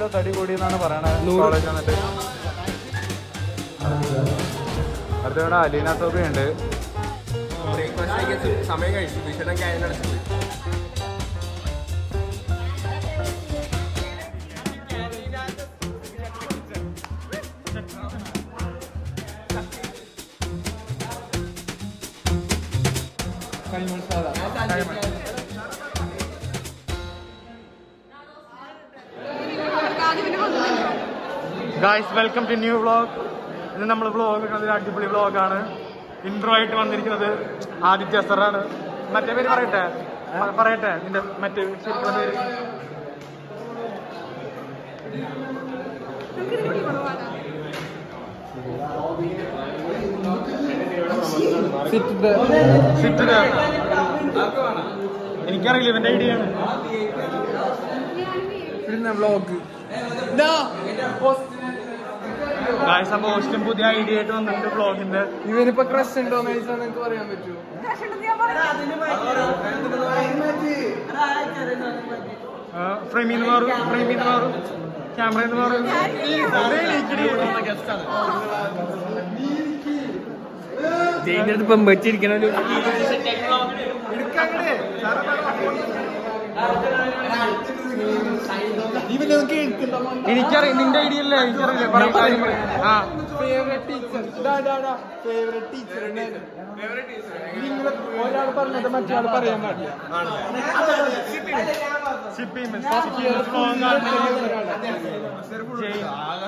തടി കൂടി എന്നാണ് പറയണത് കോളേജ് വന്നിട്ട് അടുത്തവിടെ അലീന സോബി ഉണ്ട് ബ്രേക്ക്ഫാസ്റ്റ് സമയം കഴിച്ചു വിഷയം ക്യാൻ അടച്ചിട്ട് guys welcome to new vlog ഇന്ന് നമ്മൾ വ്ളോഗ് എടുക്കുന്നത് അടിപൊളി വ്ളോഗാണ് ഇൻട്രോ ആയിട്ട് വന്നിരിക്കുന്നത് ആദിത്യ സറാണ് മറ്റേ പേര് പറയട്ടെ പ- പറയട്ടെ നിന്റെ മറ്റേ ശരിക്കുള്ള പേര് സിറ്റ് എനിക്കറിയില്ല ഇവന്റെ ഐഡിയ ആണ് വ്ളോഗ് ഗായ്സ് അപ്പൊ ഹോസ്റ്റും പുതിയ ഐഡിയ ആയിട്ട് വന്നിട്ടുണ്ട് വ്ളോഗിന്റെ ഇവനിപ്പോ ക്രഷ് ഉണ്ടോന്ന് ചോദിച്ചാൽ നിങ്ങൾക്ക് പറയാൻ പറ്റുമോ ഫ്രെയിമിൽ നിന്ന് മാറും ഫ്രെയിമിൽ നിന്ന് മാറും ക്യാമറയിൽ നിന്ന് മാറും ജയിന്റെ അടുത്ത് ഇപ്പം വെച്ചിരിക്കണല്ലോ എനിക്കറിയാം നിന്റെ ഐഡിയ അല്ലേ എനിക്കറിയില്ല പറയ്, കാര്യം പറയ്. ആ ഫേവറേറ്റ് ടീച്ചർ ഫേവറേറ്റ് ടീച്ചർ നിങ്ങൾ ഒരാൾ പറഞ്ഞത് മറ്റേ പറയാൻ പാടില്ല Shippi miss Shippi miss vlog ആണ്. ജയ്.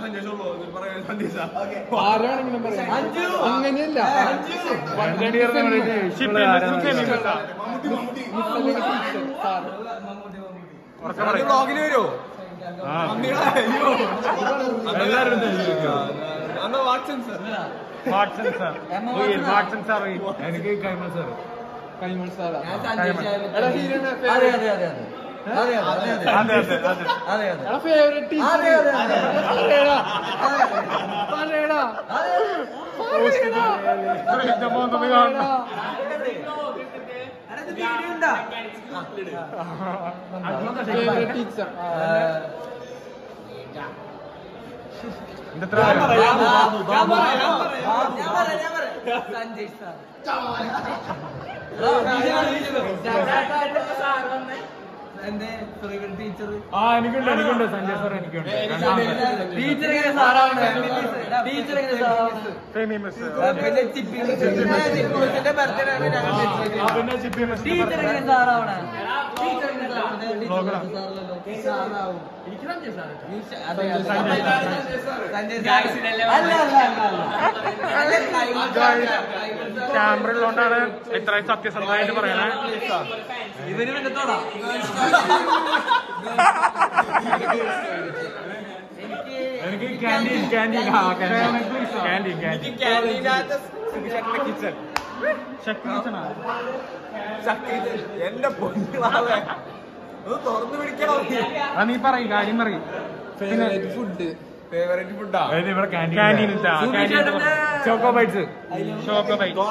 ആരാണെങ്കിലും പറയാം അങ്ങനെയല്ല ഷിപ്പി മിസ് ഫെമി മിസ്സാ. മുത്തല്ലെങ്കിൽ ടീച്ചർ സാർ ഉറക്കെ പറയ്. ബ്ലോഗിന് വരുമോ ആ. എല്ലാവരും ഉണ്ട്. അന്ന് വാട്സൺ സർ വാട്സൺ സാർ ഉയ്യ്, വാട്സൺ സാർ ഉയ്യ്. എനിക്ക് കൈമൾ സാർ കൈമൾ സാറാ കൈമൾ. എടാ ഹീരോനെ അതെ അതെ അതെ അതെ അതെ അതെ അതെ അതെ അതെ അതെ അതെ എടാ ഫേവറേറ്റ് ടീച്ചർ അതെ, അതെ, അതെ. പറയടാ പറയടാ ഇതിന്റെ മോന്തൊന്ന് കാണണം. ഫേവറേറ്റ് ടീച്ചർ ഇത് എത്ര പേരാ? സഞ്ജയ് സാർ എന്റെ ഫേവറേറ്റ് ടീച്ചർ ആ എനിക്കുണ്ട് എനിക്കുണ്ട് സഞ്ജയ് സാർ എനിക്കുണ്ട് രണ്ടാമത്തെ. ടീച്ചർ എങ്ങനെ സാറാണ് ടീച്ചർ എങ്ങനെ സാറാണ് ഫെമി മിസ് പിന്നെ ചിപ്പി ചിപ്പിന്റെ ബർത്ത്ഡേ ആണ് ഞങ്ങൾ വെച്ചത്. ആ, പിന്നെ ഷിപ്പി മിസ് ടീച്ചർ എങ്ങനെ സാറാവണേ ടീച്ചർ എങ്ങനെ സാറാവണേ? ബ്ലോഗറാ. സാറാവും. അതെ, അതെ. സഞ്ജയ് സാർ. സഞ്ജയ് സാർ. അല്ല, അല്ല, അല്ല, അല്ല. ക്യാമറ ഉള്ളതുകൊണ്ടാണ് ഇത്രയും സത്യസന്ധമായിട്ട് പറയണേ ഇവന് വന്നിട്ടോടാ എനിക്ക് ക്യാൻറ്റീൻ ക്യാൻറ്റീൻ ക്യാൻറ്റീൻ ക്യാൻറ്റീൻ ക്യാൻറ്റീനകത്ത് കിച്ചൺ ശക്തി കിച്ചണാ എന്റെ പൊന്നുവാവേ ഒന്ന് തുറന്നു പിടിക്കണോ ആ നീ പറയും കാര്യം പറയും ഫേവറേറ്റ് ഫുഡ് ഫേവറേറ്റ് ഫുഡാ ഇവിടെ canteen choco bites choco bite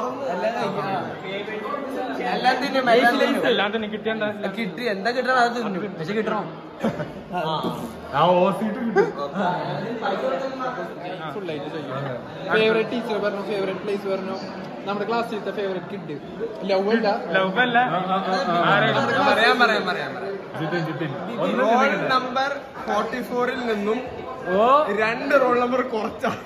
എല്ലാം തിന്നും എല്ലാം തിന്നും. എല്ലാം തന്നെ കിട്ടിയണ്ട കിട്ടി എന്താ കിട്ടണം അത് തിന്നും പക്ഷെ കിട്ടണം ആ ഓസിട്ട് കിട്ടും ഫേവറേറ്റ് ടീച്ചർ പറഞ്ഞു ഫേവറേറ്റ് പ്ലേസ് പറഞ്ഞു നമ്മുടെ ക്ലാസ്സിലത്തെ ഫേവറേറ്റ് കിഡ് ലവ് അല്ല ലവ് അല്ല പറയാൻ പറയാൻ പറയാൻ Jithin Jithin roll number forty ഫോറിൽ നിന്നും ഓ രണ്ട് റോൾ നമ്പർ കുറച്ചാണ്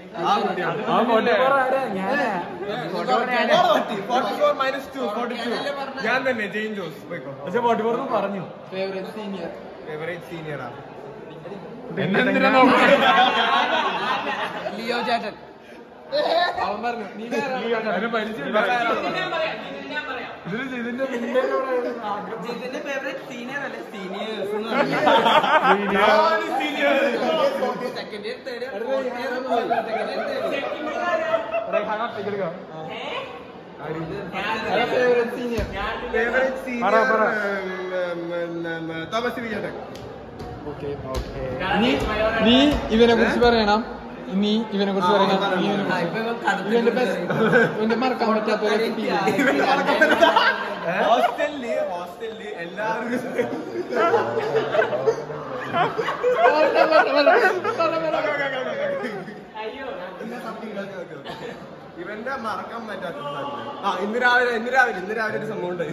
forty four minus two forty two ഞാൻ തന്നെ ജെയിൻ ജോസ് പോയിക്കോ പക്ഷെ ഫോർട്ടി ഫോർ പറഞ്ഞു ഫേവറേറ്റ് സീനിയർ ഫേവറേറ്റ് സീനിയറാ എന്തിനാ ലിയോ ചേട്ടൻ അവൻ പറഞ്ഞു നീ ജിതിന്റെ ഫേവറേറ്റ് സീനിയർ അല്ലേ seniors second year third year fourth year second year third favourite senior favourite പറ, പറ. സീനിയർ തോമസ് വിജയൻ നീ നീ ഇവനെ കുറിച്ച് പറയണം നീ ഇവനെ കുറിച്ച് പറയണം നീ ഇവനെ ആ, കുറിച്ച് ഇപ്പൊ ഇവൻ കഥ ഇവന്റെ ബെസ്റ്റ് ഇവന്റെ മറക്കാൻ പറ്റാത്ത ഒരു experience. ഹോസ്റ്റലില് ഹോസ്റ്റലില് എല്ലാ ഇവന്റെ മറക്കാൻ പറ്റാത്ത ആ ഇന്ന് രാവിലെ ഇന്ന് രാവിലെ ഇന്ന് രാവിലെ ഒരു സംഭവം ഉണ്ടായി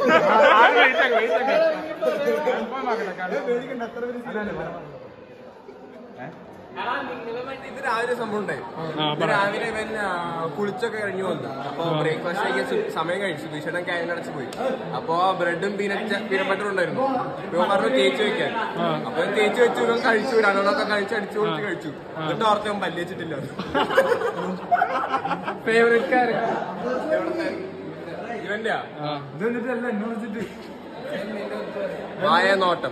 ഇന്ന് രാവിലെ ഒരു സംഭവം ഉണ്ടായി ഇന്ന് രാവിലെ ഇവൻ ആ, കുളിച്ചൊക്കെ കഴിഞ്ഞു വന്നു അപ്പൊ ബ്രേക്ക്ഫാസ്റ്റ് കഴിക്കാൻ സു- സമയം കഴിച്ചു വിഷയുടെ ക്യാൻ അടച്ച് പോയി അപ്പൊ ബ്രെഡും പീനറ്റ് പീനട്ട് ബട്ടറും ഉണ്ടായിരുന്നു ഇവൻ പറഞ്ഞു തേച്ച് വെക്കാൻ അപ്പൊ ഇവൻ തേച്ച് വെച്ചു ഇവൻ കഴിച്ചു രണ്ടെണ്ണമൊക്കെ കഴിച്ച് അടിച്ചു കൊടുത്ത് കഴിച്ചു എന്നിട്ട് ഓർത്ത് അവൻ പല്ല് വെച്ചിട്ടില്ല ഫേവറേറ്റ് ക്യാരക്ടർ ഇവന്റെയാ ഇതെന്നിട്ടല്ല എന്നെ വിളിച്ചിട്ട് വായ നോട്ടം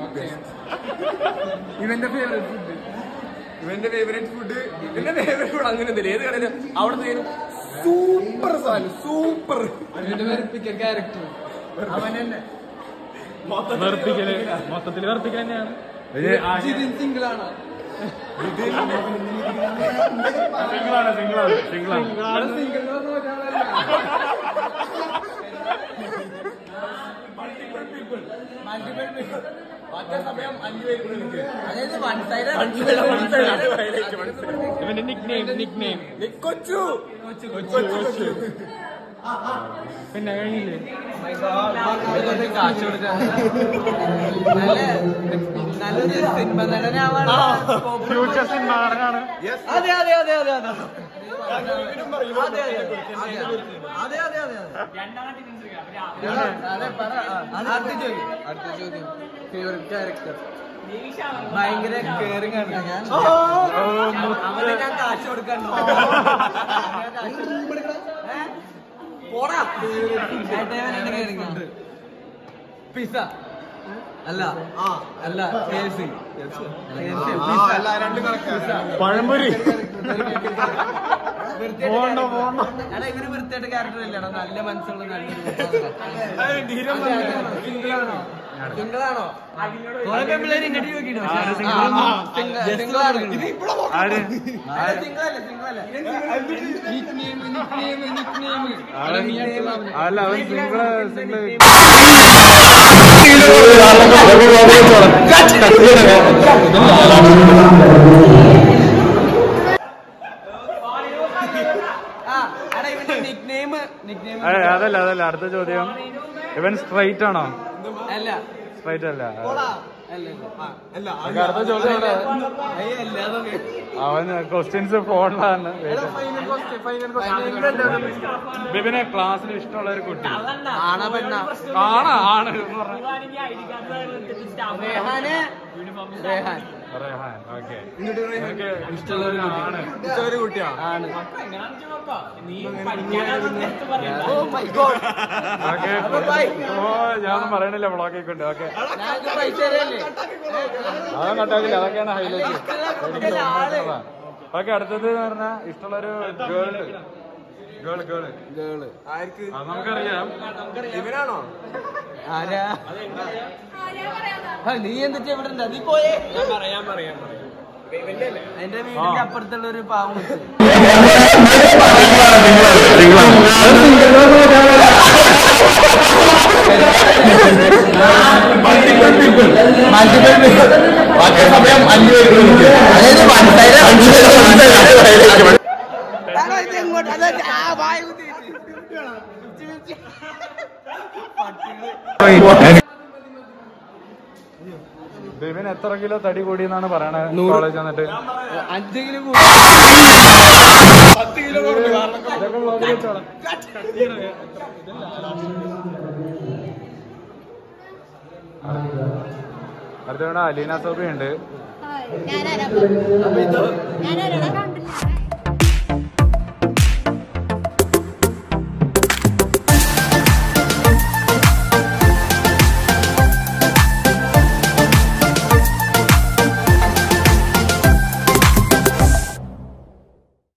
ഇവന്റെ ഫേവറേറ്റ് ഫുഡ് ഇവന്റെ ഫേവറേറ്റ് ഫുഡ് ഇവന്റെ ഫേവറേറ്റ് ഫുഡ് അങ്ങനെ എന്തില്ല ഏത് കടയിലും അവിടെ സൂപ്പർ സാധനം സൂപ്പർ ഇവന്റെ വെറുപ്പിക്കൽ ക്യാരക്ടർ വെറുപ്പിക്കല് മൊത്തത്തിൽ വെറുപ്പിക്കൽ തന്നെയാണ് ജിതിൻ സിംഗിൾ ആണ് സിംഗിളാണ് സിംഗിളാണ് സിംഗിളാണ് സിംഗിൾ എന്ന് പറഞ്ഞ ഒരാളല്ല അതായത് വൺ സൈഡ് ഇവന്റെ നിക് നെയിം നിക് നെയിം കൊച്ചു പിന്നെ കഴിഞ്ഞില്ലേ കാശ് കൊടുക്കാൻ നല്ല നല്ലൊരു സിനിമ നടനാവാൻ ഫ്യൂച്ചർ സിനിമ നടനാണ് അതെ അതെ അതെ അതെ അതെ അതെ അതെ അതെ അതെ അതെ അതെ പറ അടുത്ത ചോദ്യം അടുത്ത ചോദ്യം ഫേവറേറ്റ് ക്യാരക്ടർ ഭയങ്കര കെയറിംഗ് ആണ് ഞാൻ അവനെ ഞാൻ കാശ് കൊടുക്കാൻ പോടാ പിസ അല്ല അല്ല കേസി പഴംപൊരി പോണ്ട, പോണ്ട. എടാ ഇവര് വൃത്തിയായിട്ട് ക്യാരക്ടർ ഇല്ലടാ നല്ല മനസ്സുള്ള നല്ലൊരു സിംഗിളാണോ സിംഗിളാണോ കുറെ പെമ്പിള്ളേര് ഇങ്ങോട്ട് ചോദിക്കണോ സിംഗിളാണ് ആര് സിംഗിളല്ല സിംഗിളല്ല nickname nickname nickname അല്ല അവൻ സിംഗിള് സിംഗിള് ആ എടാ ഇവന്റെ നിക് നെയിം നിക് നെയിം ഏയ്, അതല്ല അതല്ല അടുത്ത ചോദ്യം ഇവൻ സ്ട്രൈറ്റ് ആണോ അല്ല സ്ട്രൈറ്റ് അല്ല അല്ല അല്ല നമുക്ക് അടുത്ത ചോദ്യം ഇവിടെ. അയ്യ അല്ലാതെ അവൻ ക്വസ്റ്റ്യൻസ് ഫോണിലാണ് ബിബിനെ ക്ലാസ്സിൽ ഇഷ്ടമുള്ള ഒരു കുട്ടി ആണോ പെണ്ണ ആണ് ആണ് എന്ന് പറഞ്ഞു റേഹാന് റേഹാൻ റെഹാൻ ഓക്കെ ഇഷ്ടമുള്ള ഒരു ആണ് ഒരു കുട്ടിയാ ആണ് ഓ മൈ ഗോഡ് ഓക്കെ അപ്പൊ bye. ഓ ഞാനൊന്നും പറയണില്ല വ്ളോഗ് ആയിക്കൊണ്ട് ഓക്കെ ഞങ്ങൾക്ക് പൈസ തരല്ലേ അതൊന്നും കട്ടാക്കില്ല അതൊക്കെയാണ് ഹൈലൈറ്റ് കുട്ടിയല്ലേ ആള് ഓക്കെ അടുത്തത് എന്ന് പറഞ്ഞാൽ ഇഷ്ടമുള്ള ഒരു ഗേൾ ഗേൾ ഗേൾ ഗേള് ആർക്ക് അത് നമുക്കറിയാം ഇവനാണോ ആരാ ആ, നീ എന്തൊക്കെ ഇവിടെ ഉണ്ട് നീ പോയേ ഞാൻ പറയാൻ പറയാൻ പറയാം എന്റെ വീടിന്റെ അപ്പുറത്തുള്ള ഒരു പാവം ഇങ്ങോട്ട് അതായത് ആ വായ കുത്തി വെച്ച്. ബിബിൻ എത്ര കിലോ തടി കൂടി എന്നാണ് പറയണത് കോളേജ് വന്നിട്ട് അഞ്ചെങ്കിലും ഇതൊക്കെ vlog ൽ വെച്ചോളാം. അടുത്ത ഇവിടെ അലീന സോബി ഉണ്ട് ഞാനാരാ ഞാനാരാ കണ്ടില്ല